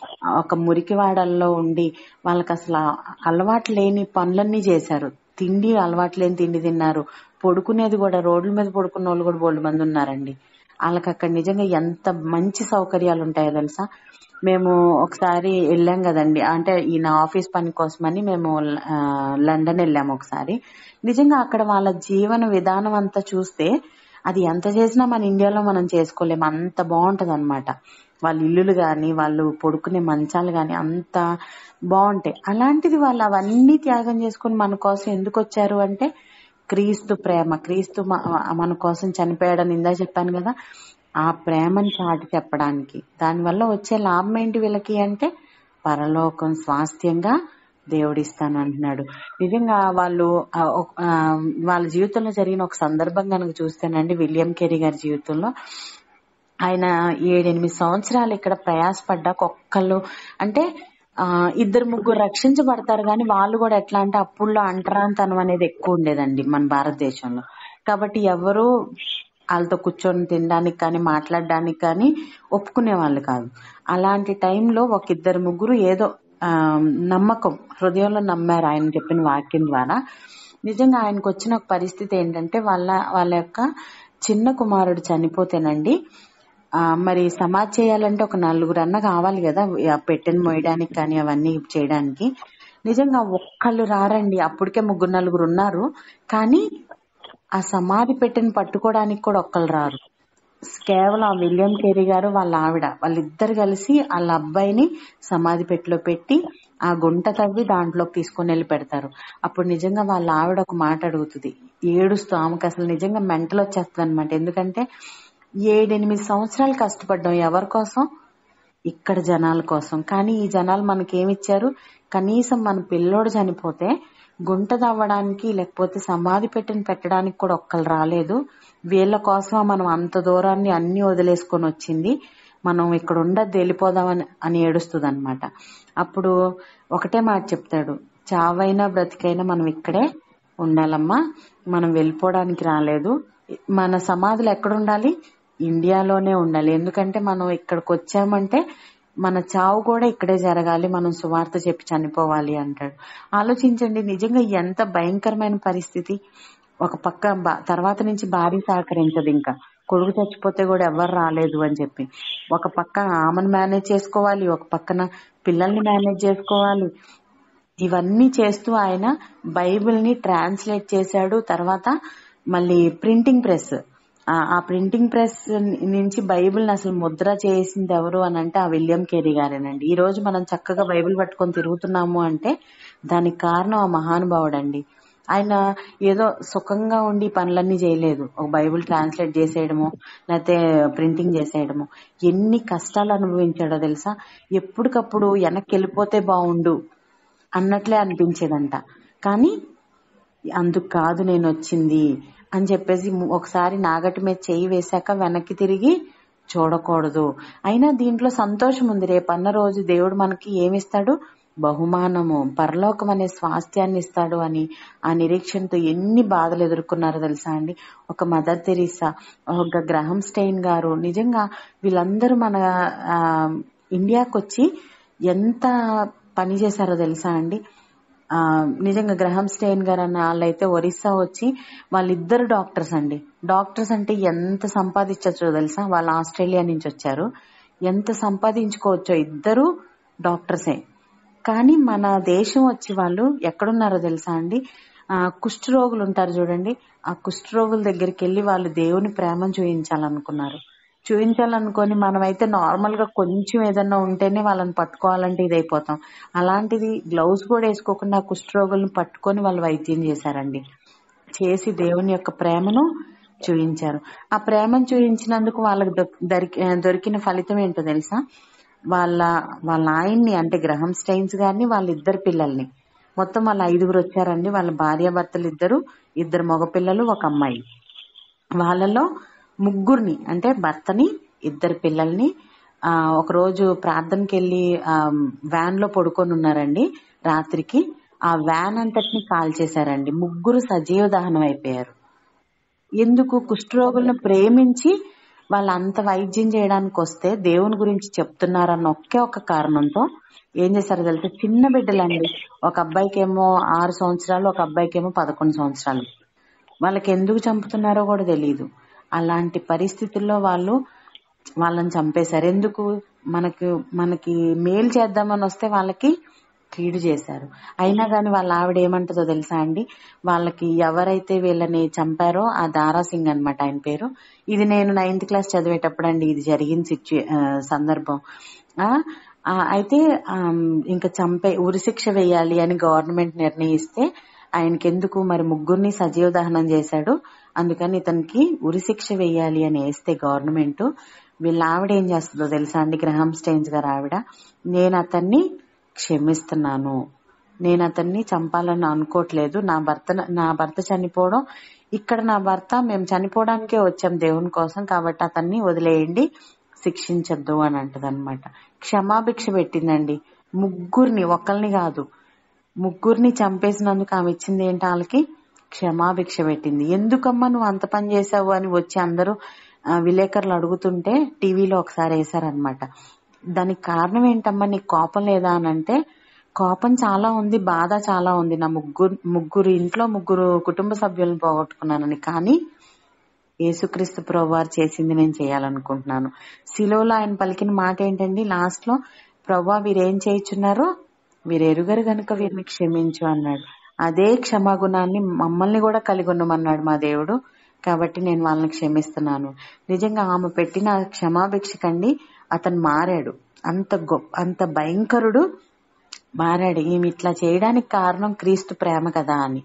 ఒక మురికివాడల్లో ఉండి వాళ్ళకి అసలు ఆ అలవాటు లేని పనులన్నీ చేశారు తిండి అలవాటు లేని తిండి తిన్నారు పడుకునేది కూడా రోడ్ల మీద పడుకున్న వాళ్ళు కూడా బోల్డ్ మంది ఉన్నారండి వాళ్ళకి అక్కడ నిజంగా ఎంత మంచి సౌకర్యాలు ఉంటాయో తెలుసా మేము ఒకసారి వెళ్ళాం కదండి అంటే ఈయన ఆఫీస్ పని కోసమని మేము ఆ, లండన్ వెళ్ళాము ఒకసారి నిజంగా అక్కడ వాళ్ళ జీవన విధానం అంతా చూస్తే అది ఎంత చేసినా మన ఇండియాలో మనం చేసుకోలేము అంత బాగుంటది అనమాట వాళ్ళ ఇల్లులు గాని వాళ్ళు పడుకునే మంచాలు గాని అంత బాగుంటాయి అలాంటిది వాళ్ళు అవన్నీ త్యాగం చేసుకుని మన కోసం ఎందుకు వచ్చారు అంటే క్రీస్తు ప్రేమ క్రీస్తు మ- మన కోసం చనిపోయాడని ఇందా చెప్పాను కదా ఆ ప్రేమని చాటి చెప్పడానికి దానివల్ల వచ్చే లాభం ఏంటి వీళ్ళకి అంటే పరలోకం స్వాస్థ్యంగా దేవుడిస్తాను అంటున్నాడు నిజంగా వాళ్ళు ఆ, ఒక- ఆ, వాళ్ళ జీవితంలో జరిగిన ఒక సందర్భం కనుక చూస్తేనండి విలియం కెరీ గారి జీవితంలో ఆయన ఏడెనిమిది సంవత్సరాలు ఇక్కడ ప్రయాసపడ్డాక ఒక్కళ్ళు అంటే ఆ ఇద్దరు ముగ్గురు రక్షించబడతారు కానీ వాళ్ళు కూడా ఎట్లా అంటే అప్పుల్లో అంటరాంతనం అనేది ఎక్కువ ఉండేదండి మన భారతదేశంలో కాబట్టి ఎవరు వాళ్ళతో కూర్చొని తినడానికి కానీ మాట్లాడడానికి కానీ ఒప్పుకునే వాళ్ళు కాదు అలాంటి టైంలో ఒక ఇద్దరు ముగ్గురు ఏదో ఆ, నమ్మకం హృదయంలో నమ్మారు ఆయన చెప్పిన వాక్యం ద్వారా నిజంగా ఆయనకు వచ్చిన ఒక పరిస్థితి ఏంటంటే వాళ్ళ వాళ్ళ యొక్క చిన్న కుమారుడు చనిపోతేనండి ఆ, మరి సమాధి చేయాలంటే ఒక నలుగురు అన్న కావాలి కదా ఆ పెట్టెను మోయడానికి కానీ అవన్నీ చేయడానికి నిజంగా ఒక్కళ్ళు రారండి అప్పటికే ముగ్గురు నలుగురు ఉన్నారు కానీ ఆ సమాధి పెట్టెను పట్టుకోవడానికి కూడా ఒక్కళ్ళు రారు కేవలం ఆ విలియం కేరీ గారు వాళ్ళ ఆవిడ వాళ్ళిద్దరు కలిసి వాళ్ళ అబ్బాయిని సమాధి పెట్టిలో పెట్టి ఆ గుంట తవ్వి దాంట్లోకి తీసుకొని వెళ్ళి పెడతారు అప్పుడు నిజంగా వాళ్ళ ఆవిడ ఒక మాట అడుగుతుంది ఏడుస్తూ ఆమెకు అసలు నిజంగా మెంటల్ వచ్చేస్తుంది అనమాట ఎందుకంటే ఏడెనిమిది సంవత్సరాలు కష్టపడ్డాం ఎవరి కోసం ఇక్కడ జనాల కోసం కానీ ఈ జనాలు మనకేమిచ్చారు కనీసం మన పిల్లోడు చనిపోతే గుంట తవ్వడానికి లేకపోతే సమాధి పెట్టిన పెట్టడానికి కూడా ఒక్కరు రాలేదు వీళ్ళ కోసం మనం అంత దూరాన్ని అన్ని వదిలేసుకొని వచ్చింది మనం ఇక్కడ ఉండద్దు వెళ్ళిపోదామని అని ఏడుస్తుంది అనమాట అప్పుడు ఒకటే మాట చెప్తాడు చావైనా బ్రతికైనా మనం ఇక్కడే ఉండాలమ్మా మనం వెళ్ళిపోవడానికి రాలేదు మన సమాధులు ఎక్కడ ఉండాలి ఇండియాలోనే ఉండాలి ఎందుకంటే మనం ఇక్కడికి వచ్చామంటే మన చావు కూడా ఇక్కడే జరగాలి మనం సువార్త చెప్పి చనిపోవాలి అంటాడు ఆలోచించండి నిజంగా ఎంత భయంకరమైన పరిస్థితి ఒక పక్క బా- తర్వాత నుంచి భార్య సహకరించదు ఇంకా కొడుకు చచ్చిపోతే కూడా ఎవరు రాలేదు అని చెప్పి ఒక పక్క ఆమెను మేనేజ్ చేసుకోవాలి ఒక పక్కన పిల్లల్ని మేనేజ్ చేసుకోవాలి ఇవన్నీ చేస్తూ ఆయన బైబిల్ ని ట్రాన్స్లేట్ చేశాడు తర్వాత మళ్ళీ ప్రింటింగ్ ప్రెస్ ఆ ప్రింటింగ్ ప్రెస్ నుంచి బైబిల్ అసలు ముద్ర చేసింది ఎవరు అని అంటే ఆ విలియం కేరీ గారేనండి ఈ రోజు మనం చక్కగా బైబిల్ పట్టుకొని తిరుగుతున్నాము అంటే దానికి కారణం ఆ మహానుభావుడు అండి ఆయన ఏదో సుఖంగా ఉండి ఈ పనులన్నీ చేయలేదు ఒక బైబిల్ ట్రాన్స్లేట్ చేసేయడము లేకపోతే ప్రింటింగ్ చేసేయడము ఎన్ని కష్టాలు అనుభవించాడో తెలుసా ఎప్పటికప్పుడు వెనక్కి వెళ్ళిపోతే బాగుండు అన్నట్లే అనిపించేదంట కానీ అందుకు కాదు నేను వచ్చింది అని చెప్పేసి ము- ఒకసారి నాగటి మీద చెయ్యి వేశాక వెనక్కి తిరిగి చూడకూడదు అయినా దీంట్లో సంతోషం ఉంది రేపన్న రోజు దేవుడు మనకి ఏమిస్తాడు బహుమానము పరలోకం అనే స్వాస్థ్యాన్ని ఇస్తాడు అని ఆ నిరీక్షణతో ఎన్ని బాధలు ఎదుర్కొన్నారో తెలుసా అండి ఒక మదర్ తెరీసా ఒక గ్రహం స్టెయిన్ గారు నిజంగా వీళ్ళందరూ మన ఆ, ఇండియాకి వచ్చి ఎంత పని చేశారో తెలుసా అండి ఆ నిజంగా గ్రహం స్టెయిన్ గారు అన్న వాళ్ళైతే ఒరిస్సా వచ్చి వాళ్ళిద్దరు డాక్టర్స్ అండి డాక్టర్స్ అంటే ఎంత సంపాదించచ్చో తెలుసా వాళ్ళు ఆస్ట్రేలియా నుంచి వచ్చారు ఎంత సంపాదించుకోవచ్చో ఇద్దరు డాక్టర్సే కానీ మన దేశం వచ్చి వాళ్ళు ఎక్కడున్నారో తెలుసా అండి ఆ కుష్ఠరోగులు ఉంటారు చూడండి ఆ కుష్ఠరోగుల దగ్గరికి వెళ్ళి వాళ్ళు దేవుని ప్రేమను చూపించాలనుకున్నారు చూపించాలనుకొని మనమైతే నార్మల్ గా కొంచెం ఏదన్నా ఉంటేనే వాళ్ళని పట్టుకోవాలంటే ఇదైపోతాం అలాంటిది గ్లౌస్ కూడా వేసుకోకుండా ఆ కుష్ఠరోగులను పట్టుకొని వాళ్ళు వైద్యం చేశారండి చేసి దేవుని యొక్క ప్రేమను చూపించారు ఆ ప్రేమను చూపించినందుకు వాళ్ళకి దొ- దొరికి దొరికిన ఫలితం ఏంటో తెలుసా వాళ్ళ వాళ్ళ ఆయన్ని అంటే గ్రహం స్టైన్స్ గారిని వాళ్ళ ఇద్దరు పిల్లల్ని మొత్తం వాళ్ళ ఐదుగురు వచ్చారండి వాళ్ళ భార్యాభర్తలు ఇద్దరు ఇద్దరు మగపిల్లలు ఒక అమ్మాయి వాళ్ళలో ముగ్గురిని అంటే భర్తని ఇద్దరు పిల్లల్ని ఆ ఒక రోజు ప్రార్థనకి వెళ్ళి ఆ వ్యాన్ లో పడుకొని ఉన్నారండి రాత్రికి ఆ వ్యాన్ అంతటిని కాల్చేశారండి ముగ్గురు సజీవ దహనం అయిపోయారు ఎందుకు కుష్ఠరోగులను ప్రేమించి వాళ్ళు అంత వైద్యం చేయడానికి వస్తే దేవుని గురించి చెప్తున్నారన్న ఒకే ఒక కారణంతో ఏం చేశారో తెలిస్తే చిన్న బిడ్డలండి ఒక అబ్బాయికి ఏమో ఆరు సంవత్సరాలు ఒక అబ్బాయికి ఏమో పదకొండు సంవత్సరాలు వాళ్ళకి ఎందుకు చంపుతున్నారో కూడా తెలియదు అలాంటి పరిస్థితుల్లో వాళ్ళు వాళ్ళని చంపేశారు ఎందుకు మనకు మనకి మేలు చేద్దామని వస్తే వాళ్ళకి కీడు చేశారు అయినా గాని వాళ్ళ ఆవిడ ఏమంటుందో తెలుసా అండి వాళ్ళకి ఎవరైతే వీళ్ళని చంపారో ఆ దారా సింగ్ అనమాట ఆయన పేరు ఇది నేను నైన్త్ క్లాస్ చదివేటప్పుడు అండి ఇది జరిగిన సిచ్యు ఆ, సందర్భం ఆ ఆ, అయితే ఆమ్, ఇంకా చంపే ఉరిశిక్ష వేయాలి అని గవర్నమెంట్ నిర్ణయిస్తే ఆయనకి ఎందుకు మరి ముగ్గురిని సజీవ దహనం చేశాడు అందుకని ఇతనికి ఉరిశిక్ష వేయాలి అని వేస్తే గవర్నమెంట్ వీళ్ళ ఆవిడ ఏం చేస్తుందో తెలుసా అండి గ్రహం స్టైన్స్ గారు ఆవిడ నేను అతన్ని క్షమిస్తున్నాను నేను అతన్ని చంపాలని అనుకోవట్లేదు నా భర్త నా భర్త చనిపోవడం ఇక్కడ నా భర్త మేము చనిపోవడానికే వచ్చాం దేవుని కోసం కాబట్టి అతన్ని వదిలేయండి శిక్షించద్దు అని అంటది క్షమాభిక్ష పెట్టిందండి ముగ్గురిని ఒకరిని కాదు ముగ్గురిని చంపేసినందుకు ఆమె ఇచ్చింది ఏంటి వాళ్ళకి క్షమాభిక్ష పెట్టింది ఎందుకమ్మా నువ్వు అంత పని చేసావు అని వచ్చి అందరూ ఆ, విలేకరులు అడుగుతుంటే టీవీలో ఒకసారి వేశారనమాట దానికి కారణం ఏంటమ్మా నీకు కోపం లేదా అని అంటే కోపం చాలా ఉంది బాధ చాలా ఉంది నా ముగ్గురు ముగ్గురు ఇంట్లో ముగ్గురు కుటుంబ సభ్యులను పోగొట్టుకున్నానని కానీ యేసుక్రీస్తు ప్రభువారు చేసింది నేను చేయాలనుకుంటున్నాను శిలువలో ఆయన పలికిన మాట ఏంటండి లాస్ట్ లో ప్రభా వీరేం చేయించున్నారో వీరు ఎరుగరు గనుక వీరిని క్షమించు అన్నాడు అదే క్షమాగుణాన్ని మమ్మల్ని కూడా కలిగి ఉండమన్నాడు మా దేవుడు కాబట్టి నేను వాళ్ళని క్షమిస్తున్నాను నిజంగా ఆమె పెట్టిన క్షమాభిక్షకండి అతను మారాడు అంత గొప్ప అంత భయంకరుడు మారాడు ఈమె ఇట్లా చేయడానికి కారణం క్రీస్తు ప్రేమ కదా అని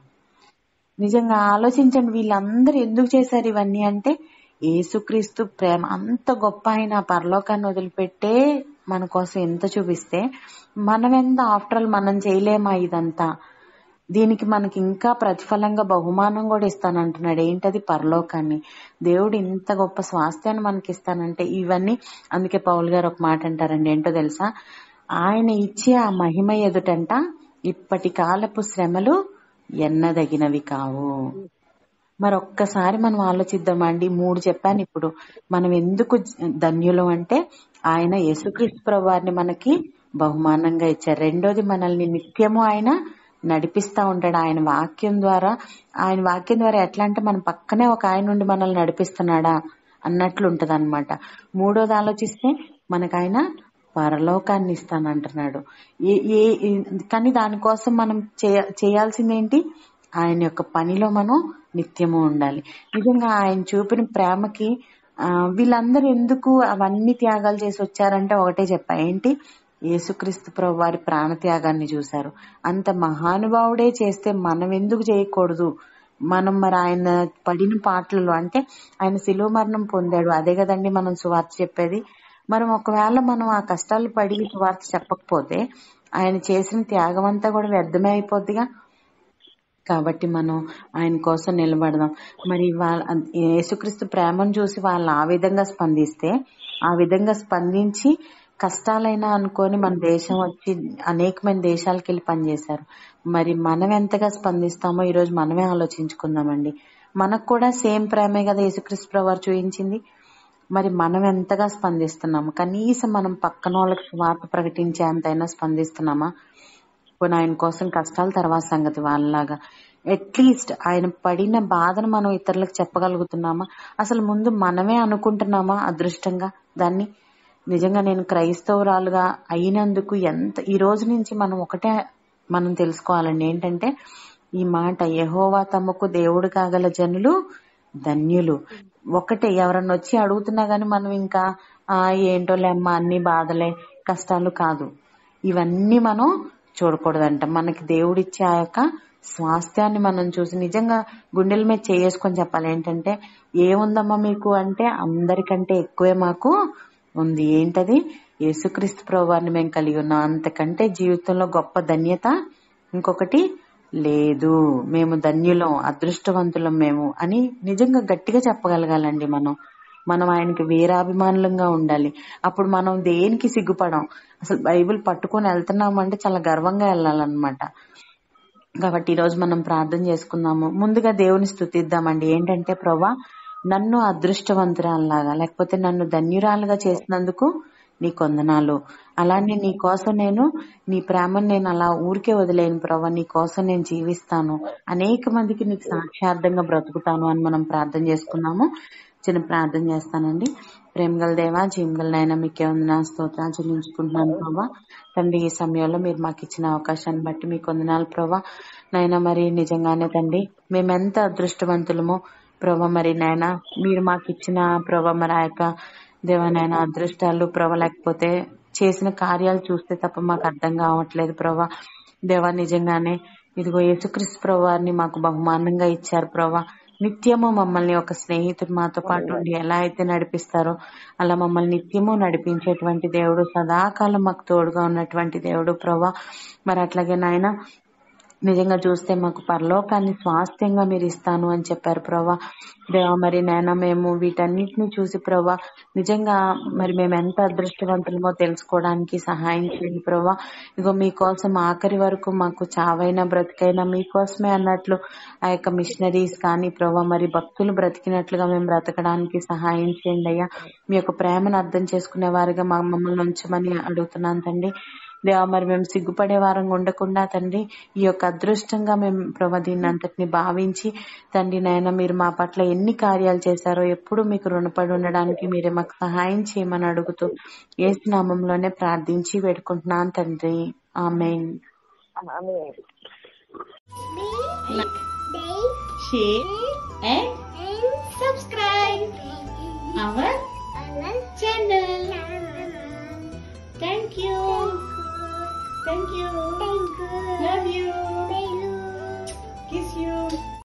నిజంగా ఆలోచించండి వీళ్ళందరూ ఎందుకు చేశారు ఇవన్నీ అంటే యేసుక్రీస్తు ప్రేమ అంత గొప్ప ఆయన పరలోకాన్ని వదిలిపెట్టే మన కోసం ఎంత చూపిస్తే మనం ఎంత ఆఫ్టర్ ఆల్ మనం చేయలేమా ఇదంతా దీనికి మనకి ఇంకా ప్రతిఫలంగా బహుమానం కూడా ఇస్తానంటున్నాడు ఏంటది పరలోకాన్ని దేవుడు ఇంత గొప్ప స్వాస్థ్యాన్ని మనకి ఇస్తానంటే ఇవన్నీ అందుకే పౌల్ గారు ఒక మాట అంటారండి ఏంటో తెలుసా ఆయన ఇచ్చే ఆ మహిమ ఎదుటంట ఇప్పటి కాలపు శ్రమలు ఎన్నదగినవి కావు మరి ఒక్కసారి మనం ఆలోచిద్దామండి మూడు చెప్పాను ఇప్పుడు మనం ఎందుకు ధన్యులం అంటే ఆయన యేసుక్రీస్తు ప్రభువారిని మనకి బహుమానంగా ఇచ్చారు రెండోది మనల్ని నిత్యము ఆయన నడిపిస్తా ఉంటాడు ఆయన వాక్యం ద్వారా ఆయన వాక్యం ద్వారా ఎట్లా అంటే మన పక్కనే ఒక ఆయన నుండి మనల్ని నడిపిస్తున్నాడా అన్నట్లు ఉంటది అనమాట మూడోది ఆలోచిస్తే మనకు ఆయన పరలోకాన్ని ఇస్తానంటున్నాడు ఏ ఏ ఏ- కానీ దానికోసం మనం చేయ చేయాల్సింది ఏంటి ఆయన యొక్క పనిలో మనం నిత్యము ఉండాలి నిజంగా ఆయన చూపిన ప్రేమకి ఆ, వీళ్ళందరూ ఎందుకు అవన్నీ త్యాగాలు చేసి వచ్చారంటే ఒకటే చెప్పా ఏంటి యేసుక్రీస్తు ప్రభు వారి ప్రాణ త్యాగాన్ని చూశారు అంత మహానుభావుడే చేస్తే మనం ఎందుకు చేయకూడదు మనం మరి ఆయన పడిన పాటలలో అంటే ఆయన శిలువ మరణం పొందాడు అదే కదండి మనం సువార్త చెప్పేది మనం ఒకవేళ మనం ఆ కష్టాలు పడి సువార్త చెప్పకపోతే ఆయన చేసిన త్యాగం అంతా కూడా వ్యర్థమే అయిపోద్దిగా కాబట్టి మనం ఆయన కోసం నిలబడదాం మరి వాళ్ళ యేసుక్రీస్తు ప్రేమను చూసి వాళ్ళు ఆ విధంగా స్పందిస్తే ఆ విధంగా స్పందించి కష్టాలైనా అనుకొని మన దేశం వచ్చి అనేకమైన దేశాలకు వెళ్ళి పనిచేశారు మరి మనం ఎంతగా స్పందిస్తామో ఈ రోజు మనమే ఆలోచించుకుందామండి మనకు కూడా సేమ్ ప్రేమే కదా యేసుక్రీస్తు ప్రభు వారు చూపించింది మరి మనం ఎంతగా స్పందిస్తున్నాము కనీసం మనం పక్కన వాళ్ళకి స్వార్థ ప్రకటించే అంతైనా స్పందిస్తున్నామా పోనీ ఆయన కోసం కష్టాల తర్వాత సంగతి వాళ్ళలాగా అట్లీస్ట్ ఆయన పడిన బాధను మనం ఇతరులకు చెప్పగలుగుతున్నామా అసలు ముందు మనమే అనుకుంటున్నామా అదృష్టంగా దాన్ని నిజంగా నేను క్రైస్తవురాలుగా అయినందుకు ఎంత ఈ రోజు నుంచి మనం ఒకటే మనం తెలుసుకోవాలండి ఏంటంటే ఈ మాట యెహోవా తమకు దేవుడు కాగల జనులు ధన్యులు ఒకటే ఎవరన్నా వచ్చి అడుగుతున్నా గానీ మనం ఇంకా ఆ ఏంటోలే అమ్మా అన్ని బాధలే కష్టాలు కాదు ఇవన్నీ మనం చూడకూడదంట మనకి దేవుడిచ్చే ఆ యొక్క స్వాస్థ్యాన్ని మనం చూసి నిజంగా గుండెల మీద చేసుకొని చెప్పాలి ఏంటంటే ఏముందమ్మా మీకు అంటే అందరికంటే ఎక్కువే మాకు ఉంది ఏంటది యేసుక్రీస్తు ప్రభువారిని మేము కలిగి ఉన్నాం అంతకంటే జీవితంలో గొప్ప ధన్యత ఇంకొకటి లేదు మేము ధన్యులం అదృష్టవంతులం మేము అని నిజంగా గట్టిగా చెప్పగలగాలండి మనం మనం ఆయనకి వీరాభిమానులంగా ఉండాలి అప్పుడు మనం దేనికి సిగ్గుపడం అసలు బైబిల్ పట్టుకొని వెళ్తున్నాము అంటే చాలా గర్వంగా వెళ్ళాలన్నమాట కాబట్టి ఈరోజు మనం ప్రార్థన చేసుకుందాము ముందుగా దేవుని స్థుతిద్దామండి ఏంటంటే ప్రభా నన్ను అదృష్టవంతురాల్లాగా లేకపోతే నన్ను ధన్యురాలుగా చేసినందుకు నీ కొందనాలు అలానే నీ కోసం నేను నీ ప్రేమను నేను అలా ఊరికే వదిలేను ప్రభా నీ కోసం నేను జీవిస్తాను అనేక మందికి నీకు సాక్షార్థంగా బ్రతుకుతాను అని మనం ప్రార్థన చేసుకున్నాము చిన్న ప్రార్థన చేస్తానండి ప్రేమగల దేవా జీమగల నాయన మీకే వందనా స్తోత్రాలు చెల్లించుకుంటున్నాను ప్రభా తండ్రి ఈ సమయంలో మీరు మాకు ఇచ్చిన అవకాశాన్ని బట్టి మీకు వందనాలు ప్రభా నాయన మరి నిజంగానే తండ్రి మేమెంత అదృష్టవంతులమో ప్రభా మరి నాయన మీరు మాకు ఇచ్చిన ప్రభా మరి ఆ యొక్క దేవనాయన అదృష్టాలు ప్రభా లేకపోతే చేసిన కార్యాలు చూస్తే తప్ప మాకు అర్థం కావట్లేదు ప్రభా దేవా నిజంగానే ఇదిగో యేసుక్రీస్తు ప్రభువారిని మాకు బహుమానంగా ఇచ్చారు ప్రభా నిత్యము మమ్మల్ని ఒక స్నేహితుడు మాతో పాటు ఉండి ఎలా అయితే నడిపిస్తారో అలా మమ్మల్ని నిత్యము నడిపించేటువంటి దేవుడు సదాకాలం మాకు తోడుగా ఉన్నటువంటి దేవుడు ప్రభా మరి అట్లాగే నాయన నిజంగా చూస్తే మాకు పరలోకాన్ని స్వాస్థ్యంగా మీరు ఇస్తాను అని చెప్పారు ప్రభా దేవా మరి నాయన మేము వీటన్నిటిని చూసి ప్రభా నిజంగా మరి మేము ఎంత అదృష్టవంతులమో తెలుసుకోవడానికి సహాయం చేయండి ప్రభా ఇగో మీకోసం ఆఖరి వరకు మాకు చావైనా బ్రతికైనా మీకోసమే అన్నట్లు ఆ యొక్క మిషనరీస్ కానీ ప్రభా మరి భక్తులు బ్రతికినట్లుగా మేము బ్రతకడానికి సహాయం చేయండి అయ్యా మీ యొక్క ప్రేమను అర్థం చేసుకునే వారిగా మా మమ్మల్ని ఉంచమని అడుగుతున్నాను తండ్రి దేవా మరి మేము సిగ్గుపడే వారంగా ఉండకుండా తండ్రి ఈ యొక్క అదృష్టంగా మేము ప్రభా దీన్ని అంతటిని భావించి తండ్రి నాయన మీరు మా పట్ల ఎన్ని కార్యాలు చేశారో ఎప్పుడు మీకు రుణపడి ఉండడానికి మీరే మాకు సహాయం చేయమని అడుగుతూ ఏ నామంలోనే ప్రార్థించి వేడుకుంటున్నాను తండ్రి ఆమెన్ ఆమె share and subscribe our channel. Thank you. Thank you. Love you. Kiss you.